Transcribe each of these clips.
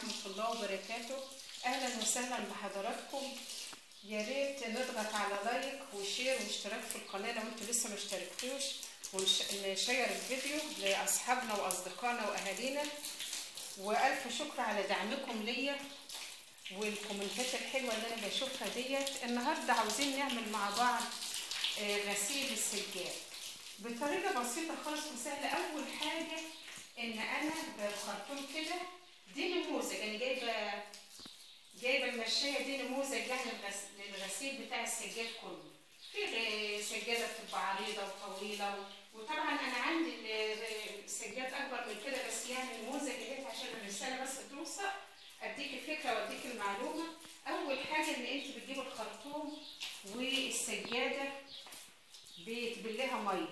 ورحمة الله وبركاته أهلا وسهلا بحضراتكم يا ريت نضغط على لايك وشير واشتراك في القناة لو انتوا لسه ما اشتركتوش ونشير الفيديو لأصحابنا وأصدقائنا وأهالينا وألف شكر على دعمكم ليا والكومنتات الحلوة اللي أنا بشوفها ديت النهاردة عاوزين نعمل مع بعض غسيل السجاد بطريقة بسيطة خالص وسهلة أول حاجة إن أنا بخرطوم كده دي نموذج أنا جايبة جايبة المشاية دي نموذج يعني للغسيل بتاع السجاد كله في سجادة بتبقى عريضة وطويلة وطبعا أنا عندي السجاد أكبر من كده بس يعني نموذج اهي عشان الرسالة بس توصل أديك الفكرة وأديك المعلومة أول حاجة إن أنت بتجيب الخرطوم والسجادة بتبليها مية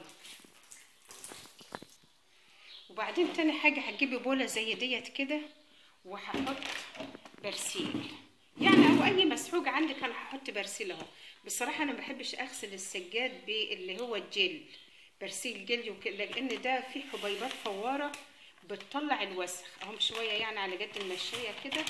وبعدين تاني حاجة هتجيبي بولة زي ديت كده وهحط برسيل يعني او اي مسحوق عندك انا هحط برسيل اهو بصراحة انا مبحبش اغسل السجاد باللي هو الجل برسيل جل وكده لان ده فيه حبيبات فوارة بتطلع الوسخ اهم شوية يعني على قد المشاية كده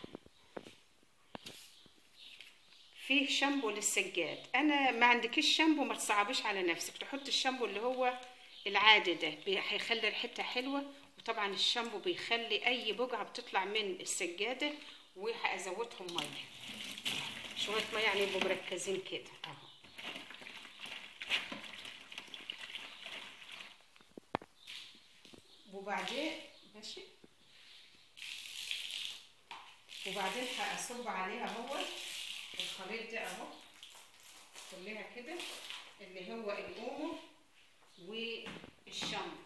فيه شامبو للسجاد انا ما عندكيش شامبو ما تصعبيش على نفسك تحط الشامبو اللي هو العادي ده هيخلي ريحتها حلوه وطبعا الشامبو بيخلي اي بقعه بتطلع من السجاده وهزودهم ميه شويه ميه يعني يبقوا مركزين كده اهو وبعدين ماشي وبعدين هصب عليها هو الخليط ده اهو كلها كده اللي هو الاومو والشامبو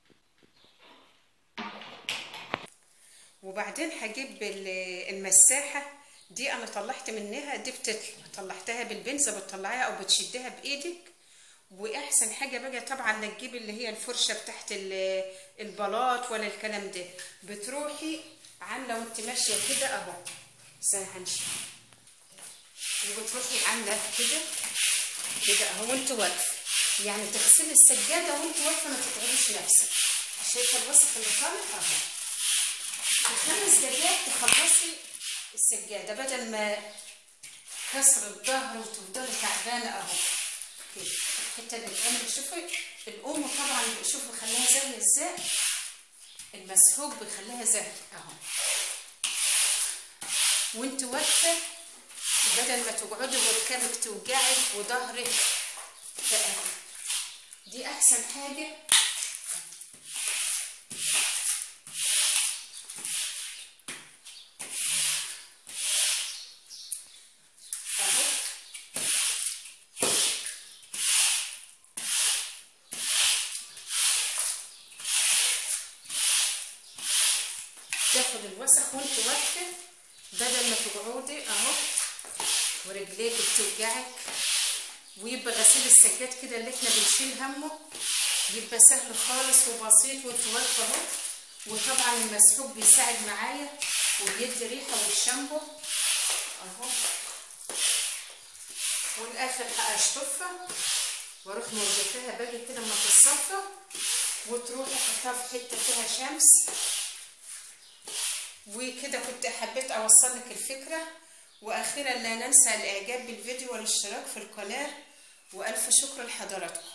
وبعدين هجيب المساحة دي انا طلعت منها دي بتطلع طلعتها بالبنزة بتطلعيها او بتشدها بايدك واحسن حاجة بقى طبعا لا تجيبي اللي هي الفرشة بتاعت البلاط ولا الكلام ده بتروحي عاملة وانت ماشية كده اهو استنى هنشوف وبتروحي عاملة كده كده اهو وانت واقفة يعني تغسلي السجادة وانت واقفة ما تتعبيش نفسك شايفة الوسخ اللي طالع اهو في خمس دقايق تخلصي السجادة بدل ما كسر الظهر وتفضلي تعبانة اهو كده الحتة اللي بتعمل شوفي الأم طبعا شوفي خليها زي ازاي المسحوق بيخليها زي اهو وانت واقفة بدل ما تقعدي وركبك توجعك وظهرك بقى دي احسن حاجة اهو تاخد الوسخ وانت واقفة بدل ما تقعدي اهو ورجليك بتوجعك ويبقى غسيل السجاد كده اللي احنا بنشيل همه يبقى سهل خالص وبسيط وانت واقفه اهو وطبعا المسحوق بيساعد معايا وبيدي ريحه والشامبو اهو والاخر هاشطفها واروح موقفاها باجي كده اما تتصفى وتروحي احطها في حته فيها شمس وكده كنت حبيت اوصل لك الفكره واخيرا لا ننسى الاعجاب بالفيديو والاشتراك في القناه والف شكر لحضراتكم